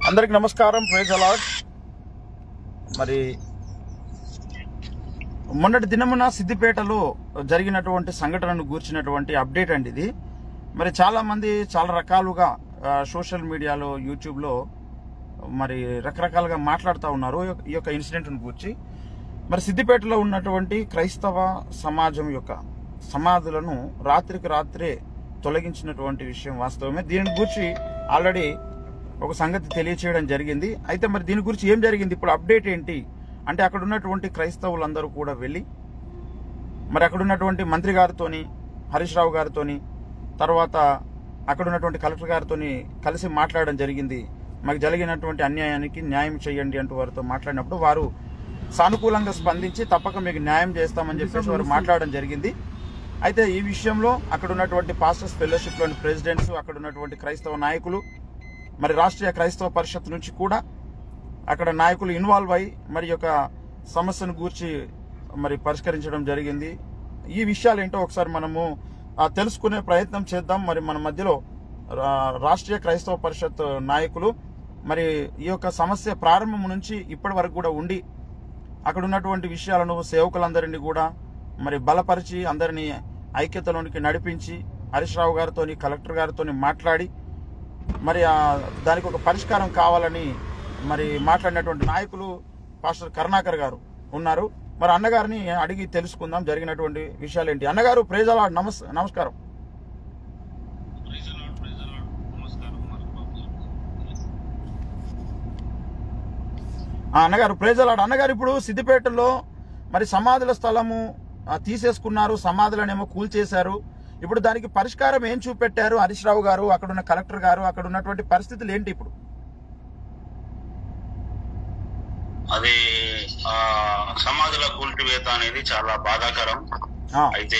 అందరికి నమస్కారం praise allot మరి మొన్నటి దినమున సిద్దిపేటలో జరిగినటువంటి సంఘటనను గూర్చినటువంటి అప్డేట్ అండి ఇది మరి చాలా మంది చాలా రకాలుగా ఆ, సోషల్ మీడియాలో యూట్యూబ్లో మరి రకరకాలుగా మాట్లాడుతూ ఉన్నారు ఈ యొక్క ఇన్సిడెంట్ను గూర్చి మరి సిద్దిపేటలో ఉన్నటువంటి క్రైస్తవ సమాజం యొక్క సమాధులను రాత్రికి రాత్రే తొలగించినటువంటి విషయం వాస్తవమే దీని గురించి ఆల్రెడీ ఒక సంగతి తెలియచేయడం జరిగింది అయితే మరి దీని గురించి ఏం జరిగింది ఇప్పుడు అప్డేట్ ఏంటి అంటే అక్కడ ఉన్నటువంటి క్రైస్తవులందరూ కూడా వెళ్ళి మరి అక్కడ ఉన్నటువంటి మంత్రి గారితోని హరీష్ రావు గారితోని తర్వాత అక్కడ ఉన్నటువంటి కలెక్టర్ గారితోని కలిసి మాట్లాడడం జరిగింది మాకు జరిగినటువంటి అన్యాయానికి న్యాయం చేయండి అంటూ వారితో మాట్లాడినప్పుడు వారు సానుకూలంగా స్పందించి తప్పక మీకు న్యాయం చేస్తామని చెప్పేసి వారు మాట్లాడడం జరిగింది అయితే ఈ విషయంలో అక్కడ ఉన్నటువంటి పాస్టర్స్ ఫెలోషిప్లోని ప్రెసిడెంట్స్ అక్కడ ఉన్నటువంటి క్రైస్తవ నాయకులు మరి రాష్ట్రీయ క్రైస్తవ పరిషత్ నుంచి కూడా అక్కడ నాయకులు ఇన్వాల్వ్ అయి మరి యొక్క సమస్యను గూర్చి మరి పరిష్కరించడం జరిగింది ఈ విషయాలు ఏంటో ఒకసారి మనము ఆ, తెలుసుకునే ప్రయత్నం చేద్దాం మరి మన మధ్యలో రా- రాష్ట్రీయ క్రైస్తవ పరిషత్ నాయకులు మరి ఈ యొక్క సమస్య ప్రారంభం నుంచి ఇప్పటి వరకు కూడా ఉండి అక్కడ ఉన్నటువంటి విషయాలను సేవకులందరినీ కూడా మరి బలపరిచి అందరినీ ఐక్యతలోనికి నడిపించి హరీష్ రావు గారితో కలెక్టర్ గారితో మాట్లాడి మరి ఆ దానికి ఒక పరిష్కారం కావాలని మరి మాట్లాడినటువంటి నాయకులు పాస్టర్ కరుణాకర్ గారు ఉన్నారు మరి అన్నగారిని అడిగి తెలుసుకుందాం జరిగినటువంటి విషయాలు ఏంటి అన్నగారు ప్రేజలా నమస్ నమస్కారం ప్రైజ్ లార్డ్ ప్రైజ్ లార్డ్ నమస్కారం మరి బాబు ఆ అన్నగారు ప్రేజలాడు అన్నగారు ఇప్పుడు సిద్దిపేటలో మరి సమాధుల స్థలము ఆ, తీసేసుకున్నారు సమాధులనేమో కూల్చేశారు ఇప్పుడు దానికి పరిష్కారం ఏం చూపెట్టారు హరీష్ రావు గారు అక్కడ ఉన్న కలెక్టర్ గారు అక్కడ ఉన్నటువంటి పరిస్థితులు ఏంటి ఇప్పుడు అది ఆ సమాధుల కూల్చివేత అనేది చాలా బాధాకరం ఆ, అయితే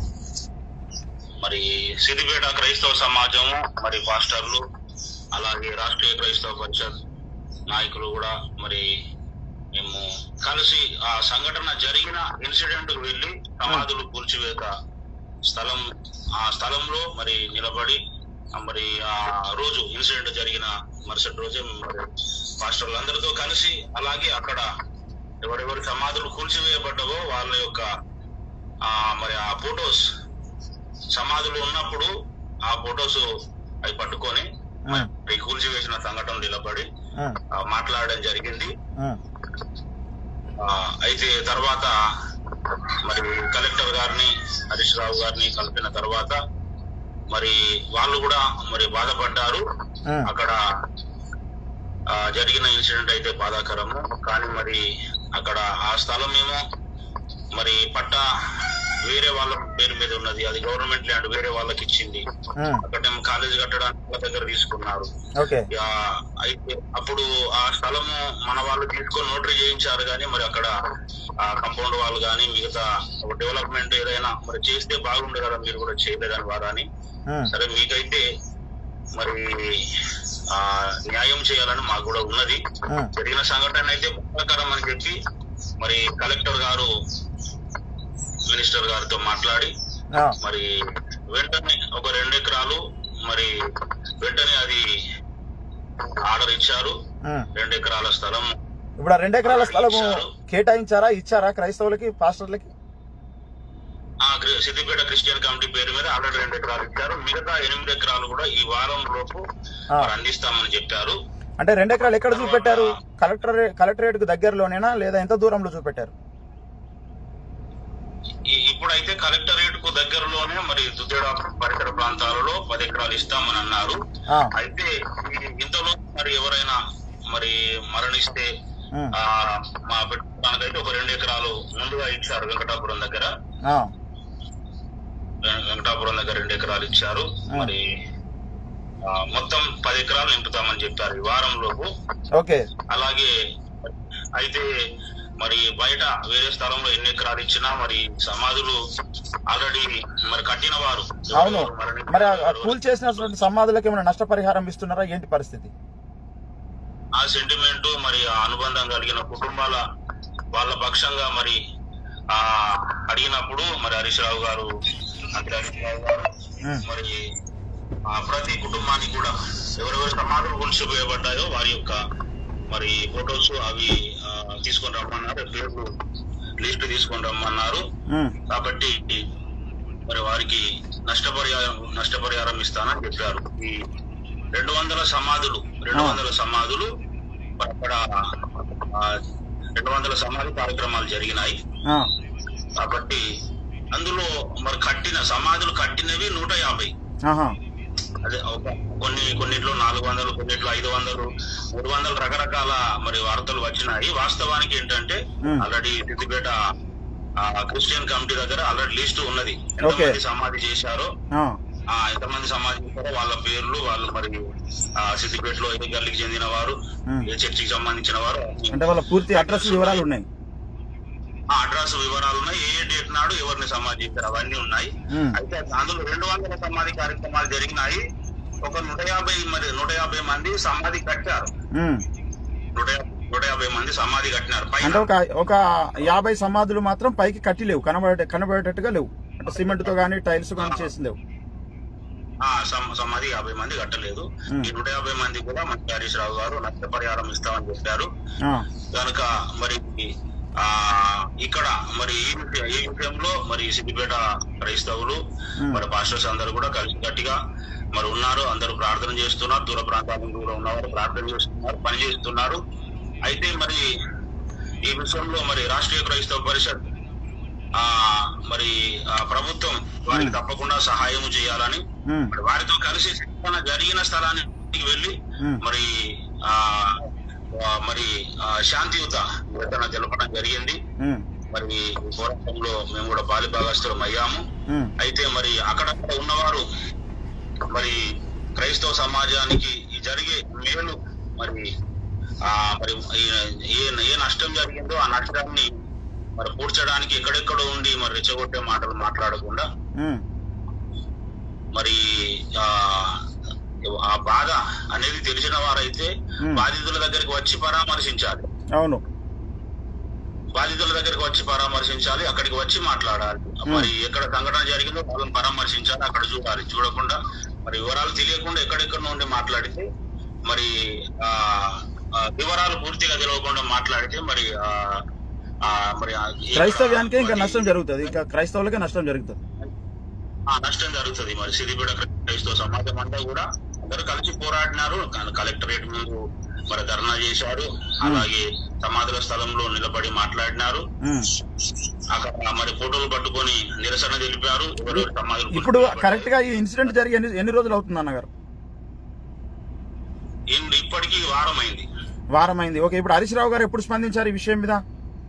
మరి సిద్దిపేట క్రైస్తవ సమాజము మరి పాస్టర్లు అలాగే రాష్ట్రీయ క్రైస్తవ పరిషత్ నాయకులు కూడా మరి మేము కలిసి ఆ సంఘటన జరిగిన ఇన్సిడెంట్ వెళ్ళి సమాధులు కూల్చివేత స్థలం ఆ స్థలంలో మరి నిలబడి ఆ మరి ఆ రోజు ఇన్సిడెంట్ జరిగిన మరుసటి రోజే మరి పాస్టర్లు అందరితో కలిసి అలాగే అక్కడ ఎవరెవరి సమాధులు కూల్చివేయబడ్డవో వాళ్ళ యొక్క ఆ మరి ఆ ఫొటోస్ సమాధులు ఉన్నప్పుడు ఆ ఫొటోస్ అవి పట్టుకొని ఆ, మరి కూల్చివేసిన సంఘటన నిలబడి ఆ, ఆ, మాట్లాడడం జరిగింది ఆ, ఆ, అయితే తర్వాత మరి కలెక్టర్ గారిని హరీష్ రావు గారిని కలిపిన తర్వాత మరి వాళ్ళు కూడా మరి బాధపడ్డారు ఆ, అక్కడ ఆ, జరిగిన ఇన్సిడెంట్ అయితే బాధాకరము కానీ మరి అక్కడ ఆ స్థలం ఏమో మరి పట్ట వేరే వాళ్ళ పేరు మీద ఉన్నది అది గవర్నమెంట్ ల్యాండ్ వేరే వాళ్ళకి ఇచ్చింది ఆ, అక్కడేమో కాలేజ్ కట్టడానికి వాళ్ళ దగ్గర తీసుకున్నారు ఓకే ఇక అయితే అప్పుడు ఆ స్థలము మన వాళ్ళు తీసుకొని నోటరీ చేయించారు కానీ మరి అక్కడ ఆ కంపౌండ్ వాళ్ళు కానీ మిగతా డెవలప్మెంట్ ఏదైనా మరి చేస్తే బాగుండు కదా మీరు కూడా చేయలేదని వారని ఆ, సరే మీకైతే మరి ఆ న్యాయం చేయాలని మాకు కూడా ఉన్నది ఆ, జరిగిన సంఘటన అయితే బాధాకరం అని చెప్పి మరి కలెక్టర్ గారు మినిస్టర్ గారితో మాట్లాడి ఆ, మరి వెంటనే ఒక రెండు ఎకరాలు మరి వెంటనే అది ఆర్డర్ ఇచ్చారు ఆ. రెండు ఎకరాల స్థలం ఇప్పుడు ఆ రెండు ఎకరాల స్థలము కేటాయించారా ఇచ్చారా క్రైస్తవులకి పాస్టర్లకి ఆ క్రి- సిద్దిపేట క్రిస్టియన్ కమిటీ పేరు మీద ఆల్రెడీ రెండు ఎకరాలు ఇచ్చారు మిగతా ఎనిమిది ఎకరాలు కూడా ఈ వారం లోపు ఆ. మరి అందిస్తామని చెప్పారు అంటే రెండు ఎకరాలు ఎక్కడ చూపెట్టారు కలెక్టర్ కలెక్టరేట్ కు దగ్గరలోనేనా లేదా ఎంత దూరంలో చూపెట్టారు ఈ- ఇప్పుడైతే కలెక్టరేట్ కు దగ్గరలోనే మరి దుద్దేడ పరిసర ప్రాంతాలలో పది ఎకరాలు ఇస్తామని అన్నారు ఆ, అయితే ఈ- ఇంతలో మరి ఎవరైనా మరి మరణిస్తే ఆ, ఆ మా పెట్టుకోవడానికైతే ఒక రెండు ఎకరాలు ముందుగా ఇచ్చారు వెంకటాపురం దగ్గర ఆ, వెం- వెంకటాపురం దగ్గర రెండు ఎకరాలు ఇచ్చారు మరి ఆ, మొత్తం పది ఎకరాలు నింపుతామని చెప్పారు ఈ వారం లోపు ఓకే అలాగే అయితే మరి బయట వేరే స్థలంలో ఎన్ని ఎకరాలు ఇచ్చినా మరి సమాధులు ఆల్రెడీ మరి కట్టిన వారు అవును ఎవరెవరు మరణించారో మరి ఆ- ఆ కూల్ చేసినటువంటి సమాధులకు ఏమైనా నష్టపరిహారం ఇస్తున్నారా ఏంటి పరిస్థితి ఆ సెంటిమెంట్ మరి ఆ అనుబంధం కలిగిన కుటుంబాల వాళ్ళ పక్షంగా మరి ఆ అడిగినప్పుడు మరి హరీష్ రావు గారు మంత్రి హరీష్ రావు గారు ఉమ్, మరి ఆ ప్రతి కుటుంబానికి కూడా ఎవరెవరి సమాధులు కొలిసిపోయబడ్డాయో వారి యొక్క మరి ఫొటోస్ అవి ఆ, తీసుకొని రమ్మన్నారు పేర్లు లిస్ట్ తీసుకొని రమ్మన్నారు ఉమ్, కాబట్టి మరి వారికి నష్టపరిహారం నష్టపరిహారం ఇస్తానని చెప్పారు ఈ రెండు వందల సమాధులు రెండు వందల సమాధులు మరి అక్కడ ఆ, రెండు వందల సమాధి కార్యక్రమాలు జరిగినాయి ఆ, కాబట్టి అందులో మరి కట్టిన సమాధులు కట్టినవి నూట యాభై ఆహా, అదే ఒక కొన్ని కొన్నిట్లో నాలుగు వందలు కొన్నిట్లో ఐదు వందలు మూడు వందలు రకరకాల మరి వార్తలు వచ్చినాయి వాస్తవానికి ఏంటంటే Hmm. ఆల్రెడీ సిద్దిపేట ఆ, క్రిస్టియన్ కమిటీ దగ్గర ఆల్రెడీ లిస్ట్ ఉన్నది Okay. ఎంతమంది సమాధి చేశారో ఆ, ఆ, ఎంతమంది సమాధి చేశారో వాళ్ళ పేర్లు వాళ్ళు మరి ఆ, సిద్దిపేటలో ఏ గల్లీకి చెందిన వారు Hmm. ఏ చర్చికి సంబంధించిన వారు అంటే వాళ్ళ పూర్తి అడ్రస్ వివరాలు ఉన్నాయి ఆ అడ్రస్ వివరాలు ఉన్నాయి ఏ ఏ డేట్ నాడు ఎవరిని సమాధి చేశారు అవన్నీ ఉన్నాయి ఉమ్, అయితే అందులో రెండు వందల సమాధి కార్యక్రమాలు జరిగినాయి ఒక నూట యాభై మరి నూట యాభై మంది సమాధి కట్టారు ఉమ్. నూట యా- నూట యాభై మంది సమాధి కట్టినారు పైన అంటే ఒక ఒక యాభై సమాధులు మాత్రం పైకి కట్టి లేవు కనబడే కనబడేటట్టుగా లేవు అంటే సిమెంట్ తో కానీ టైల్స్ కానీ చేసి లేవు ఆ, సమ- సమాధి యాభై మంది కట్టలేదు ఉమ్. ఈ నూట యాభై మంది కూడా మంచి హరీష్ రావు గారు నష్టపరిహారం ఇస్తామని చెప్పారు ఆ, కనుక మరి ఆ ఇక్కడ మరి ఈ విషయ- ఈ విషయంలో మరి సిద్దిపేట క్రైస్తవులు ఉమ్. మరి పాస్టర్స్ అందరూ కూడా కలిసి గట్టిగా మరి ఉన్నారు అందరూ ప్రార్థన చేస్తున్నారు దూర ప్రాంతాల నుండి కూడా ఉన్నవారు ప్రార్థన చేస్తున్నారు పని చేస్తున్నారు అయితే మరి ఈ విషయంలో మరి రాష్ట్రీయ క్రైస్తవ పరిషత్ ఆ మరి ఆ ప్రభుత్వం వారికి తప్పకుండా సహాయం చేయాలని ఉమ్, మరి వారితో కలిసి శిక్షణ జరిగిన స్థలానికి వెళ్ళి ఉమ్, మరి ఆ ఆ, మరి ఆ, శాంతియుత నిరసన తెలపడం జరిగింది ఉమ్, మరి ఈ పోరాటంలో మేము కూడా బాలి భాగస్థులం అయ్యాము ఉమ్, అయితే మరి అక్కడక్కడ ఉన్నవారు మరి క్రైస్తవ సమాజానికి ఈ జరిగే మేలు మరి ఆ మరి ఈ- ఏ ఏ నష్టం జరిగిందో ఆ నష్టాన్ని మరి పూడ్చడానికి ఎక్కడెక్కడో ఉండి మరి రెచ్చగొట్టే మాటలు మాట్లాడకుండా ఉమ్, మరి ఆ ఆ బాధ అనేది తెలిసిన వారైతే Hmm. బాధితుల దగ్గరికి వచ్చి పరామర్శించాలి అవును బాధితుల దగ్గరికి వచ్చి పరామర్శించాలి అక్కడికి వచ్చి మాట్లాడాలి మరి ఎక్కడ సంఘటన జరిగిందో వాళ్ళని పరామర్శించాలి అక్కడ చూడాలి చూడకుండా మరి వివరాలు తెలియకుండా ఎక్కడెక్కడ నుండి మాట్లాడితే మరి ఆ ఆ, వివరాలు పూర్తిగా తెలియకుండా మాట్లాడితే మరి ఆ ఆ, మరి ఆ- క్రైస్తవ్యానికే ఇంకా మరి- నష్టం జరుగుతుంది ఇంకా క్రైస్తవులకే నష్టం జరుగుతుంది ఆ నష్టం జరుగుతుంది మరి సిద్దిపేట క్రైస్తవ సమాజం అంతా కూడా అందరూ కలిసి పోరాడినారు క- కలెక్టరేట్ ముందు మరి ధర్నా చేశారు అలాగే సమాధుల స్థలంలో నిలబడి మాట్లాడినారు ఉమ్. అక్కడ మరి ఫోటోలు పట్టుకొని నిరసన తెలిపారు ఎవరెవరి సమాధులు ఇప్పుడు కొనుక్కోబడ్డాయి. కరెక్ట్ గా ఈ ఇన్సిడెంట్ జరిగి ఎన్ని ఎన్ని రోజులు అవుతుంది అన్నగారు ఇన్- ఇప్పటికీ వారం అయింది వారం అయింది ఓకే ఇప్పుడు హరీష్ రావు గారు ఎప్పుడు స్పందించారు ఈ విషయం మీద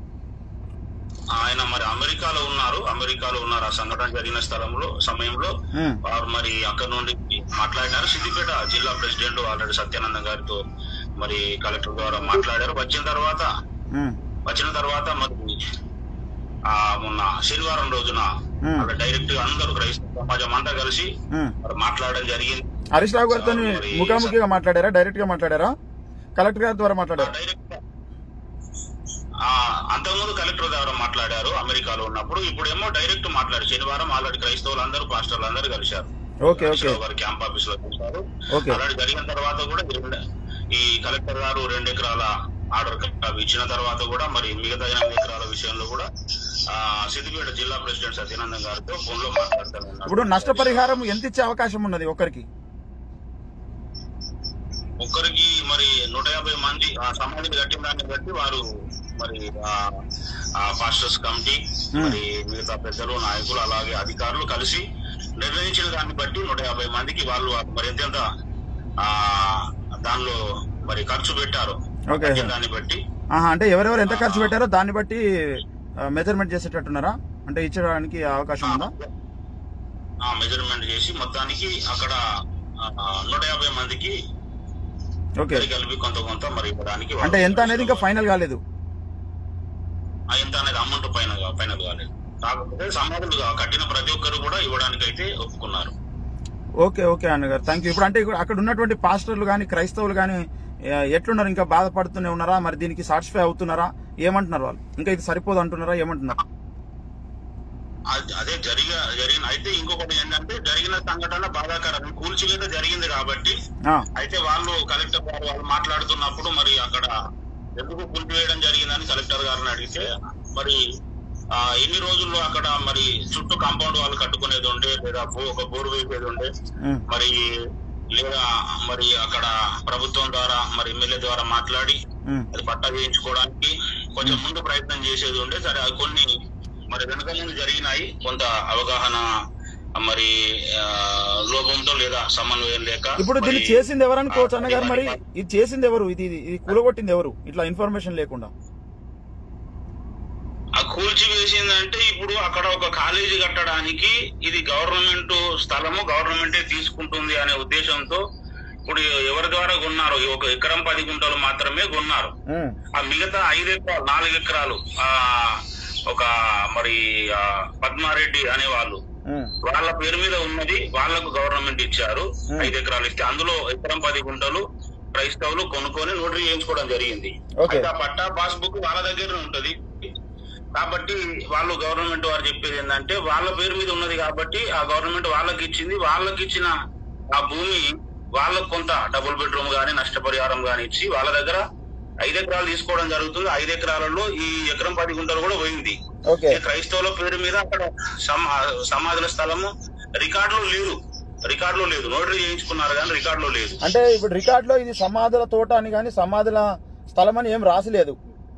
ఆయన మరి అమెరికాలో ఉన్నారు అమెరికాలో ఉన్నారు ఆ సంఘటన జరిగిన స్థలంలో సమయంలో ఉమ్, వారు మరి అక్కడ నుండి మాట్లాడినారు సిద్దిపేట జిల్లా ప్రెసిడెంట్ ఆల్రెడీ సత్యానంద గారితో మరి కలెక్టర్ ద్వారా మాట్లాడారు వచ్చిన తర్వాత ఉమ్, వచ్చిన తర్వాత మరి ఆ మొన్న శనివారం రోజున Hmm. అక్కడ డైరెక్ట్ గా అందరూ క్రైస్తవ సమాజం అంతా కలిసి ఉమ్. మరి మాట్లాడడం జరిగింది హరీష్ రావు గారితో మరి- ముఖాముఖిగా మాట్లాడారా డైరెక్ట్ గా మాట్లాడారా కలెక్టర్ గారి ద్వారా మాట్లాడారా డైరెక్ట్ గా ఆ, అంతకుముందు కలెక్టర్ ద్వారా మాట్లాడారు అమెరికాలో ఉన్నప్పుడు ఇప్పుడు ఏమో డైరెక్ట్ మాట్లాడారు శనివారం ఆల్రెడీ క్రైస్తవులు అందరూ పాస్టర్లు అందరూ కలిశారు ఓకే ఓకే గారు క్యాంప్ ఆఫీస్ లో కలిశారు ఓకే ఆల్రెడీ జరిగిన తర్వాత కూడా ఈ రెండు- ఈ కలెక్టర్ గారు రెండు ఎకరాల ఆర్డర్ అవి ఇచ్చిన తర్వాత కూడా మరి మిగతా ఎనిమిది ఎకరాల విషయంలో కూడా ఆ, సిద్దిపేట జిల్లా ప్రెసిడెంట్ సత్యానందం గారితో ఫోన్ లో మాట్లాడుతూ ఉన్నారు ఇప్పుడు నష్టపరిహారం ఎంత ఇచ్చే అవకాశం ఉన్నది ఒకరికి ఒక్కరికి మరి నూట యాభై మంది ఆ సమాధిని కట్టిన దాన్ని బట్టి వారు మరి ఆ- ఆ పాస్టర్స్ కమిటీ Hmm. మరి మిగతా పెద్దలు నాయకులు అలాగే అధికారులు కలిసి నిర్ణయించిన దాన్ని బట్టి నూట యాభై మందికి వాళ్ళు మరి ఎంతెంత ఆ దానిలో మరి ఖర్చు పెట్టారు ఓకే కట్టిన సార్ దాన్ని బట్టి ఆహా, అంటే ఎవరెవరు ఎంత ఖర్చు పెట్టారో దాన్ని బట్టి మెజర్మెంట్ చేసేటట్టున్నారా అంటే ఇచ్చడానికి అవకాశం ఉందా ఆ మెజర్మెంట్ చేసి మొత్తానికి అక్కడ ఆ, నూట యాభై మందికి ఓకే ఇద్దరు కలిపి కొంత కొంత మరి ఇవ్వడానికి వాళ్ళు అంటే ఎంత అనేది ఇంకా ఫైనల్ కాలేదు ఆ ఎంత అనేది అమౌంట్ పైన పైన కాలేదు కాకపోతే సమాధులు కట్టిన ప్రతి ఒక్కరు కూడా ఇవ్వడానికి అయితే ఒప్పుకున్నారు ఓకే ఓకే అన్నగారు థ్యాంక్ యూ ఇప్పుడు అంటే ఇక్కడ- అక్కడ ఉన్నటువంటి పాస్టర్లు కానీ క్రైస్తవులు కానీ ఎట్లున్నారు ఇంకా బాధపడుతూనే ఉన్నారా మరి దీనికి సాటిస్ఫై అవుతున్నారా ఏమంటున్నారు వాళ్ళు ఇంకా ఇది సరిపోదు అంటున్నారా ఏమంటున్నారు అది- అదే జరిగ జరిగిన అయితే ఇంకొకటి ఏంటంటే జరిగిన సంఘటన బాధాకరం కూల్చివేత జరిగింది కాబట్టి ఆ, అయితే వాళ్ళు కలెక్టర్ గారు వాళ్ళు మాట్లాడుతున్నప్పుడు మరి అక్కడ ఎందుకు కూల్చివేయడం జరిగిందని కలెక్టర్ గారిని అడిగితే మరి ఆ, ఎన్ని రోజుల్లో అక్కడ మరి చుట్టూ కాంపౌండ్ వాళ్ళు కట్టుకునేది ఉండే లేదా బో- ఒక బోరు వేసేది ఉండే ఉమ్, మరి లేదా మరి అక్కడ ప్రభుత్వం ద్వారా మరి ఎమ్మెల్యే ద్వారా మాట్లాడి ఉమ్, అది పట్టా వేయించుకోవడానికి కొంచెం ముందు ప్రయత్నం చేసేది ఉండే సరే అది కొన్ని మరి వెనక ముందు జరిగినాయి కొంత అవగాహన మరి ఆ, లోపంతో లేదా సమన్వయం లేక ఇప్పుడు దీన్ని మరి, చేసింది ఎవరు అనుకోవచ్చు ఆ, అన్నగారు మరి మరి ఇది చేసింది ఎవరు ఇది ఇది- ఇది కూలగొట్టింది ఎవరు ఇట్లా ఇన్ఫర్మేషన్ లేకుండా ఆ కూల్చి వేసిందంటే ఇప్పుడు అక్కడ ఒక కాలేజీ కట్టడానికి ఇది గవర్నమెంట్ స్థలము గవర్నమెంటే తీసుకుంటుంది అనే ఉద్దేశంతో ఇప్పుడు ఎవరి ద్వారా కొన్నారు ఈ ఒక ఎకరం పది గుంటలు మాత్రమే కొన్నారు ఉమ్, ఆ మిగతా ఐదు ఎకరాలు నాలుగు ఎకరాలు ఆ ఒక మరి ఆ పద్మారెడ్డి అనే వాళ్ళు ఉమ్, వాళ్ళ పేరు మీద ఉన్నది వాళ్ళకు గవర్నమెంట్ ఇచ్చారు Hmm. ఐదు ఎకరాలు ఇస్తే అందులో ఎకరం పది గుంటలు క్రైస్తవులు కొనుక్కొని నోటరీ చేయించుకోవడం జరిగింది Okay. అయితే ఆ పట్టా పాస్బుక్ వాళ్ళ దగ్గర ఉంటది కాబట్టి వాళ్ళు గవర్నమెంట్ వారు చెప్పేది ఏంటంటే వాళ్ళ పేరు మీద ఉన్నది కాబట్టి ఆ గవర్నమెంట్ వాళ్ళకి ఇచ్చింది వాళ్ళకి ఇచ్చిన ఆ భూమి వాళ్ళకు కొంత డబుల్ బెడ్రూమ్ గానీ నష్టపరిహారం గానీ ఇచ్చి వాళ్ళ దగ్గర ఐదు ఎకరాలు తీసుకోవడం జరుగుతుంది ఐదు ఎకరాలలో ఈ ఎకరం పది గుంటలు కూడా పోయింది ఓకే ఈ క్రైస్తవుల పేరు మీద అక్కడ సమా- సమాధుల స్థలము రికార్డులో లేదు రికార్డులో లేదు నోటరీ చేయించుకున్నారు కానీ రికార్డులో లేదు అంటే ఇప్పుడు రికార్డులో ఇది సమాధుల తోట అని కానీ సమాధుల స్థలం అని ఏం రాసిలేదు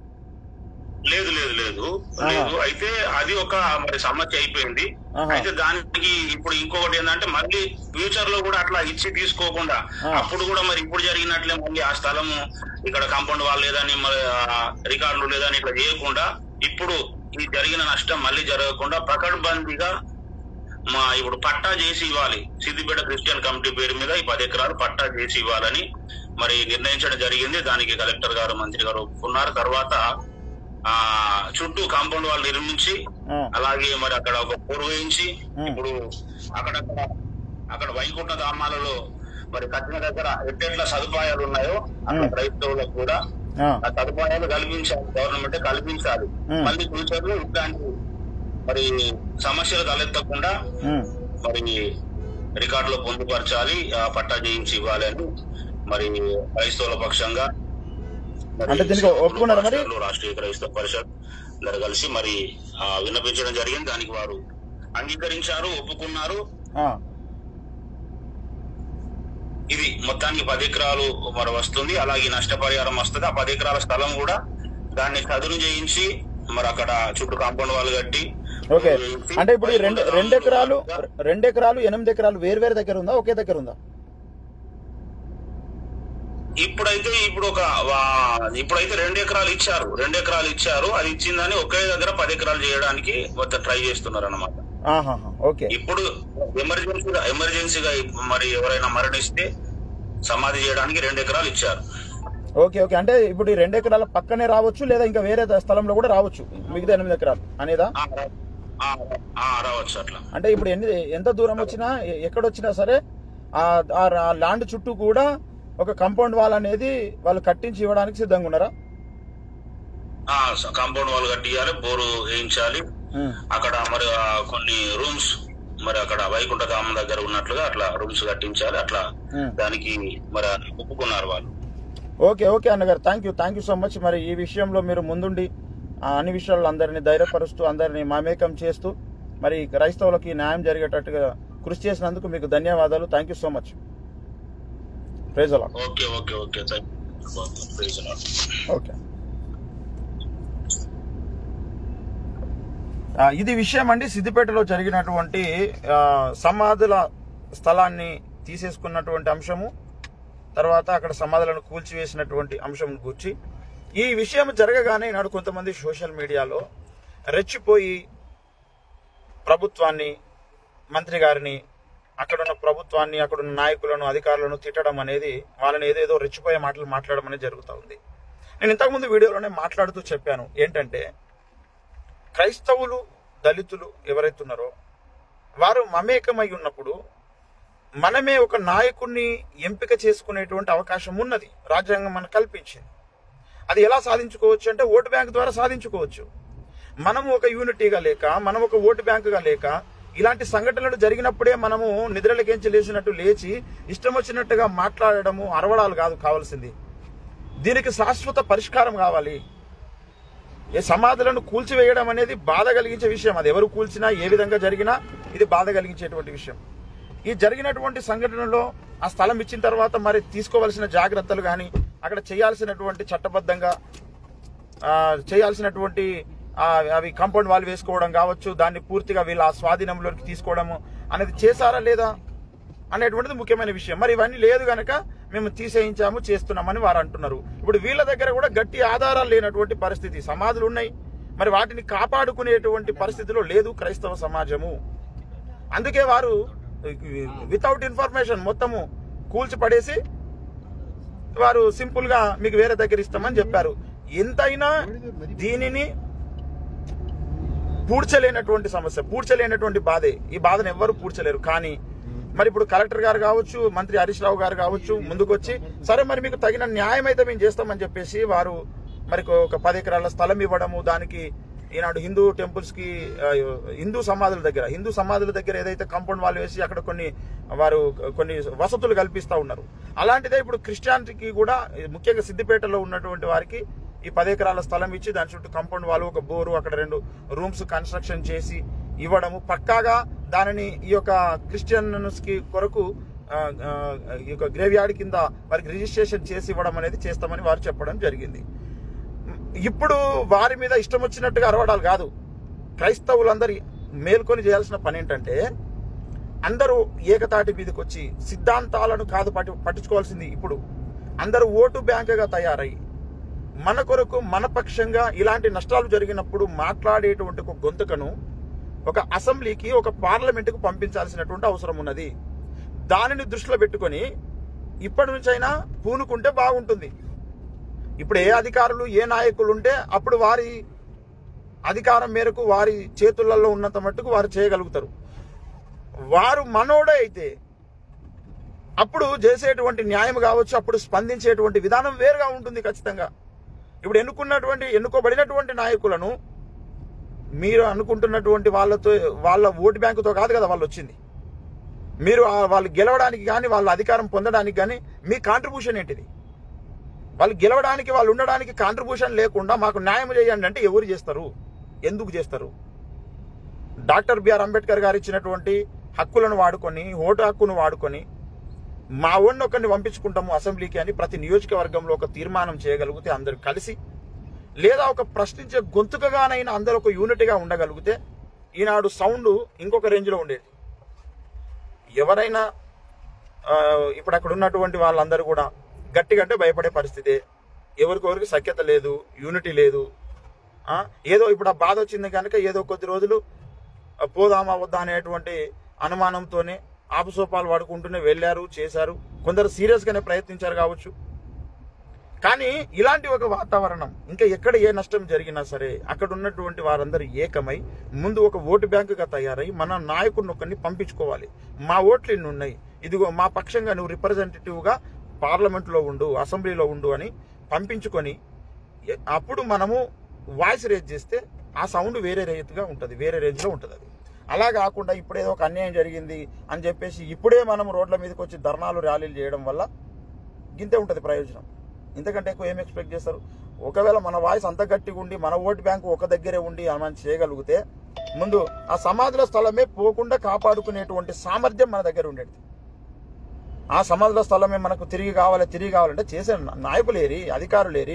లేదు లేదు లేదు ఆహా. లేదు అయితే అది ఒక మరి సమస్య అయిపోయింది ఆహా. అయితే దానికి ఇప్పుడు ఇంకొకటి ఏంటంటే మళ్ళీ ఫ్యూచర్ లో కూడా అట్లా ఇచ్చి తీసుకోకుండా ఆ. అప్పుడు కూడా మరి ఇప్పుడు జరిగినట్లే మళ్ళీ ఆ స్థలము ఇక్కడ కాంపౌండ్ వాళ్ళు లేదని మరి ఆ రికార్డులు లేదని ఇట్లా చేయకుండా ఇప్పుడు ఈ జరిగిన నష్టం మళ్ళీ జరగకుండా పకడ్బందీగా మా ఇప్పుడు పట్టా చేసి ఇవ్వాలి సిద్దిపేట క్రిస్టియన్ కమిటీ పేరు మీద ఈ పది ఎకరాలు పట్టా చేసి ఇవ్వాలని మరి నిర్ణయించడం జరిగింది దానికి కలెక్టర్ గారు మంత్రి గారు ఒప్పుకున్నారు తర్వాత ఆ చుట్టూ కాంపౌండ్ వాళ్ళు నిర్మించి ఆ, అలాగే మరి అక్కడ ఒక పోరు వేయించి ఉం. ఇప్పుడు అక్కడక్కడ అక్కడ వైకుంఠ ధామాలలో మరి కట్టిన దగ్గర ఎట్టెట్ల సదుపాయాలు ఉన్నాయో అక్కడ ఉం. క్రైస్తవులకు కూడా ఆ, ఆ సదుపాయాలు కల్పించాలి గవర్నమెంట్ కల్పించాలి ఉం. మళ్ళీ ఫ్యూచర్ లో ఇట్లాంటి మరి సమస్యలు తలెత్తకుండా ఉమ్, మరి రికార్డులో పొందుపరచాలి ఆ పట్టా చేయించి ఇవ్వాలి అని మరి క్రైస్తవుల పక్షంగా మరి అంటే దీనికి ఒప్పుకున్నారా మరి? పాస్టర్లు, రాష్ట్రీయ క్రైస్తవ పరిషత్ అందరు కలిసి మరి ఆ, విన్నపించడం జరిగింది దానికి వారు అంగీకరించారు ఒప్పుకున్నారు ఆ, ఇది మొత్తానికి పది ఎకరాలు మరి వస్తుంది అలాగే నష్టపరిహారం వస్తుంది ఆ పది ఎకరాల స్థలం కూడా దాన్ని చదును చేయించి మరి అక్కడ చుట్టూ కాంపౌండ్ వాళ్ళు కట్టి ఓకే చేయించి అంటే ఇప్పుడు ఈ రెండు రెండు ఎకరాలు రెండు ఎకరాలు ఎనిమిది ఎకరాలు వేరు వేరు దగ్గర ఉందా ఒకే దగ్గర ఉందా ఇప్పుడైతే ఇప్పుడు ఒక వా- ఇప్పుడైతే రెండు ఎకరాలు ఇచ్చారు రెండు ఎకరాలు ఇచ్చారు అది ఇచ్చిందని ఒకే దగ్గర పది ఎకరాలు చేయడానికి మొత్తం ట్రై చేస్తున్నారు అనమాట ఆహాహా, ఓకే ఇప్పుడు ఎమర్జెన్సీగా ఎమర్జెన్సీగా మరి ఎవరైనా మరణిస్తే సమాధి చేయడానికి రెండు ఎకరాలు ఇచ్చారు ఓకే ఓకే అంటే ఇప్పుడు ఈ రెండు ఎకరాల పక్కనే రావచ్చు లేదా ఇంకా వేరే ద- స్థలంలో కూడా రావచ్చు మిగతా ఎనిమిది ఎకరాలు అనేదా ఆ, రా- ఆ, ఆ, రావచ్చు అట్లా అంటే ఇప్పుడు ఎన్ని ఎంత దూరం వచ్చినా ఎ- ఎక్కడొచ్చినా సరే ఆ ఆ రా- ల్యాండ్ చుట్టూ కూడా ఒక కాంపౌండ్ వాల్ అనేది వాళ్ళు కట్టించి ఇవ్వడానికి సిద్ధంగా ఉన్నారా ఆ, స- కాంపౌండ్ వాళ్ళు కట్టియాలి బోరు వేయించాలి ఉమ్, అక్కడ మరి ఆ కొన్ని రూమ్స్ మరి అక్కడ వైకుంఠ ధామం దగ్గర ఉన్నట్లుగా అట్లా రూమ్స్ కట్టించాలి అట్లా ఉమ్. దానికి మరి ఒప్పుకున్నారు వాళ్ళు ఓకే ఓకే అన్నగారు thank you thank you so much మరి ఈ విషయంలో మీరు ముందుండి ఆ, అన్ని విషయాల్లో అందరినీ ధైర్యపరుస్తూ అందరినీ మామేకం చేస్తూ మరి క్రైస్తవులకి న్యాయం జరిగేటట్టుగా కృషి చేసినందుకు మీకు ధన్యవాదాలు thank you so much praise అలా okay okay okay thank you okay ఆ, ఇది విషయం అండి సిద్దిపేటలో జరిగినటువంటి ఆ, సమాధుల స్థలాన్ని తీసేసుకున్నటువంటి అంశము తర్వాత అక్కడ సమాధులను కూల్చివేసినటువంటి అంశం గురించి ఈ విషయం జరగగానే నాడు కొంతమంది సోషల్ మీడియాలో రెచ్చిపోయి ప్రభుత్వాన్ని మంత్రి గారిని అక్కడున్న ప్రభుత్వాన్ని అక్కడున్న నాయకులను అధికారులను తిట్టడం అనేది వాళ్ళని ఏదేదో రెచ్చిపోయే మాటలు మాట్లాడడం అనేది జరుగుతూ ఉంది నేను ఇంతకుముందు వీడియోలోనే మాట్లాడుతూ చెప్పాను ఏంటంటే క్రైస్తవులు దళితులు ఎవరైతే ఉన్నారో వారు మమేకమై ఉన్నప్పుడు మనమే ఒక నాయకుడిని ఎంపిక చేసుకునేటువంటి అవకాశం ఉన్నది రాజ్యాంగం మనకు కల్పించింది అది ఎలా సాధించుకోవచ్చు అంటే ఓటు బ్యాంక్ ద్వారా సాధించుకోవచ్చు మనం ఒక యూనిటీగా లేక మనం ఒక ఓటు బ్యాంకుగా లేక ఇలాంటి సంఘటనలు జరిగినప్పుడే మనము నిద్రలకేంచి లేచినట్టు లేచి ఇష్టం వచ్చినట్టుగా మాట్లాడడము అరవడాలు కాదు కావాల్సింది దీనికి శాశ్వత పరిష్కారం కావాలి ఈ సమాధులను కూల్చివేయడం అనేది బాధ కలిగించే విషయం అది ఎవరు కూల్చినా ఏ విధంగా జరిగినా ఇది బాధ కలిగించేటువంటి విషయం ఈ జరిగినటువంటి సంఘటనలో ఆ స్థలం ఇచ్చిన తర్వాత మరి తీసుకోవాల్సిన జాగ్రత్తలు కానీ అక్కడ చేయాల్సినటువంటి చట్టబద్ధంగా ఆ, చేయాల్సినటువంటి ఆ, అవి కాంపౌండ్ వాల్ వేసుకోవడం కావచ్చు దాన్ని పూర్తిగా వీళ్ళ ఆ స్వాధీనంలోకి తీసుకోవడము అనేది చేశారా లేదా అనేటువంటిది ముఖ్యమైన విషయం మరి ఇవన్నీ లేదు గనక మేము తీసేయించాము చేస్తున్నామని వారు అంటున్నారు ఇప్పుడు వీళ్ళ దగ్గర కూడా గట్టి ఆధారాలు లేనటువంటి పరిస్థితి సమాధులు ఉన్నాయి మరి వాటిని కాపాడుకునేటువంటి పరిస్థితిలో లేదు క్రైస్తవ సమాజము అందుకే వారు వితౌట్ ఇన్ఫర్మేషన్ మొత్తము కూల్చి పడేసి వారు సింపుల్ గా మీకు వేరే దగ్గర ఇస్తామని చెప్పారు ఎంతైనా దీనిని పూడ్చలేనటువంటి సమస్య పూడ్చలేనటువంటి బాధే ఈ బాధను ఎవ్వరు పూడ్చలేరు కానీ మరి ఇప్పుడు కలెక్టర్ గారు కావచ్చు మంత్రి హరీష్ రావు గారు కావచ్చు ముందుకొచ్చి సరే మరి మీకు తగిన న్యాయం అయితే మేము చేస్తామని చెప్పేసి వారు మరి ఒక పది ఎకరాల స్థలం ఇవ్వడము దానికి ఈనాడు హిందూ టెంపుల్స్ కి ఆ, హిందూ సమాధుల దగ్గర హిందూ సమాధుల దగ్గర ఏదైతే కాంపౌండ్ వాళ్ళు వేసి అక్కడ కొన్ని వారు కొన్ని వసతులు కల్పిస్తా ఉన్నారు అలాంటిదే ఇప్పుడు క్రిస్టియానిటీకి కూడా ముఖ్యంగా సిద్దిపేటలో ఉన్నటువంటి వారికి ఈ పది ఎకరాల స్థలం ఇచ్చి దాని చుట్టూ కాంపౌండ్ వాళ్ళు ఒక బోరు అక్కడ రెండు రూమ్స్ కన్స్ట్రక్షన్ చేసి ఇవ్వడము పక్కాగా దానిని ఈ యొక్క క్రిస్టియన్స్ కి కొరకు ఆ, ఆ, ఈ యొక్క గ్రేవ్ యార్డ్ కింద వారికి రిజిస్ట్రేషన్ చేసి ఇవ్వడం అనేది చేస్తామని వారు చెప్పడం జరిగింది ఇప్పుడు వారి మీద ఇష్టం వచ్చినట్టుగా అరవడాలు కాదు క్రైస్తవులందరి మేల్కొని చేయాల్సిన పని ఏంటంటే అందరూ ఏకతాటి మీదకి వచ్చి సిద్ధాంతాలను కాదు పట్టి పట్టించుకోవాల్సింది ఇప్పుడు అందరూ ఓటు బ్యాంకుగా తయారై మన కొరకు మన పక్షంగా ఇలాంటి నష్టాలు జరిగినప్పుడు మాట్లాడేటువంటి ఒక గొంతుకను ఒక అసెంబ్లీకి ఒక పార్లమెంటుకు పంపించాల్సినటువంటి అవసరం ఉన్నది దానిని దృష్టిలో పెట్టుకొని ఇప్పటి నుంచైనా పూనుకుంటే బాగుంటుంది ఇప్పుడు ఏ అధికారులు ఏ నాయకులు ఉంటే అప్పుడు వారి అధికారం మేరకు వారి చేతులలో ఉన్నంత మట్టుకు వారు చేయగలుగుతారు వారు మనోడే అయితే అప్పుడు చేసేటువంటి న్యాయం కావచ్చు అప్పుడు స్పందించేటువంటి విధానం వేరుగా ఉంటుంది ఖచ్చితంగా ఇప్పుడు ఎన్నుకున్నటువంటి ఎన్నుకోబడినటువంటి నాయకులను మీరు అనుకుంటున్నటువంటి వాళ్ళతో వాళ్ళ ఓటు బ్యాంకుతో కాదు కదా వాళ్ళు వచ్చింది మీరు ఆ- వాళ్ళు గెలవడానికి కానీ వాళ్ళ అధికారం పొందడానికి కానీ మీ కాంట్రిబ్యూషన్ ఏంటిది వాళ్ళు గెలవడానికి వాళ్ళు ఉండడానికి కాంట్రిబ్యూషన్ లేకుండా మాకు న్యాయం చేయండి అంటే ఎవరు చేస్తారు ఎందుకు చేస్తారు డాక్టర్ బిఆర్ అంబేద్కర్ గారు ఇచ్చినటువంటి హక్కులను వాడుకొని ఓటు హక్కును వాడుకొని మా ఓడిని ఒకరిని పంపించుకుంటాము అసెంబ్లీకి అని ప్రతి నియోజకవర్గంలో ఒక తీర్మానం చేయగలిగితే అందరూ కలిసి లేదా ఒక ప్రశ్నించే గొంతుకగానైనా అందరూ ఒక యూనిట్గా ఉండగలిగితే ఈనాడు సౌండ్ ఇంకొక రేంజ్లో ఉండేది ఎవరైనా ఆ, ఇప్పుడు అక్కడ ఉన్నటువంటి వాళ్ళందరూ కూడా గట్టిగా అంటే భయపడే పరిస్థితి ఎవరికొవరికి సఖ్యత లేదు యూనిటీ లేదు ఆ, ఏదో ఇప్పుడు ఆ బాధ వచ్చింది కనుక ఏదో కొద్ది రోజులు ఆ, పోదామా వద్దా అనేటువంటి అనుమానంతోనే ఆపసోపాలు వాడుకుంటూనే వెళ్ళారు చేశారు కొందరు సీరియస్ గానే ప్రయత్నించారు కావచ్చు కానీ ఇలాంటి ఒక వాతావరణం ఇంకా ఎక్కడ ఏ నష్టం జరిగినా సరే అక్కడ ఉన్నటువంటి వారందరూ ఏకమై ముందు ఒక ఓటు బ్యాంకుగా తయారై మన నాయకుడిని ఒకరిని పంపించుకోవాలి మా ఓట్లు ఇన్ని ఉన్నాయి ఇదిగో మా పక్షంగా నువ్వు రిప్రజెంటేటివ్ గా పార్లమెంట్ లో ఉండు అసెంబ్లీలో ఉండు అని పంపించుకొని ఎ- అప్పుడు మనము వాయిస్ రేజ్ చేస్తే ఆ సౌండ్ వేరే రేతుగా ఉంటుంది వేరే రేంజ్ లో ఉంటుంది అది అలా కాకుండా ఇప్పుడు ఏదో ఒక అన్యాయం జరిగింది అని చెప్పేసి ఇప్పుడే మనం రోడ్ల మీదకి వచ్చి ధర్నాలు ర్యాలీలు చేయడం వల్ల గింతే ఉంటుంది ప్రయోజనం ఇంతకంటే ఎక్కువ ఏం ఎక్స్పెక్ట్ చేస్తారు ఒకవేళ మన వాయిస్ అంత గట్టిగా ఉండి మన ఓటు బ్యాంకు ఒక దగ్గరే ఉండి మనం చేయగలిగితే ముందు ఆ సమాధుల స్థలమే పోకుండా కాపాడుకునేటువంటి సామర్థ్యం మన దగ్గర ఉండేది ఆ సమాధుల స్థలమే మనకు తిరిగి కావాలి తిరిగి కావాలంటే చేసే నా- నాయకులేరి అధికారులేరి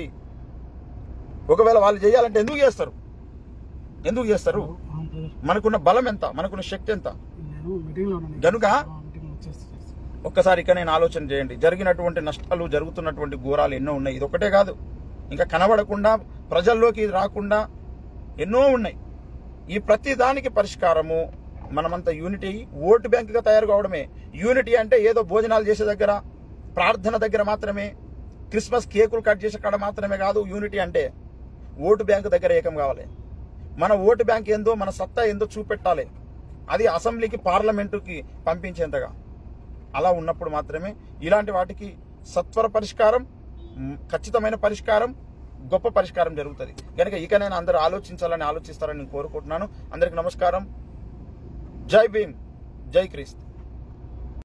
ఒకవేళ వాళ్ళు చేయాలంటే ఎందుకు చేస్తారు ఎందుకు చేస్తారు మనకున్న బలం ఎంత మనకున్న శక్తి ఎంత నేను మీటింగ్ లో ఉన్నాను గనుక మీటింగ్ వచ్చేసి ఒక్కసారి ఇక నేను ఆలోచన చేయండి జరిగినటువంటి నష్టాలు జరుగుతున్నటువంటి ఘోరాలు ఎన్నో ఉన్నాయి ఇది ఒకటే కాదు ఇంకా కనబడకుండా ప్రజల్లోకి ఇది రాకుండా ఎన్నో ఉన్నాయి ఈ ప్రతి దానికి పరిష్కారము మనమంతా యూనిటీ ఓటు బ్యాంకుగా తయారు కావడమే యూనిటీ అంటే ఏదో భోజనాలు చేసే దగ్గర ప్రార్థన దగ్గర మాత్రమే క్రిస్మస్ కేకులు కట్ చేసే కాడ మాత్రమే కాదు యూనిటీ అంటే ఓటు బ్యాంకు దగ్గర ఏకం కావాలి మన ఓటు బ్యాంక్ ఏందో మన సత్తా ఏందో చూపెట్టాలి అది అసెంబ్లీకి పార్లమెంటుకి పంపించేంతగా అలా ఉన్నప్పుడు మాత్రమే ఇలాంటి వాటికి సత్వర పరిష్కారం మ్, ఖచ్చితమైన పరిష్కారం గొప్ప పరిష్కారం జరుగుతుంది కనుక ఇక నేను అందరూ ఆలోచించాలని ఆలోచిస్తారని నేను కోరుకుంటున్నాను అందరికి నమస్కారం జై భీమ్ జై క్రీస్తు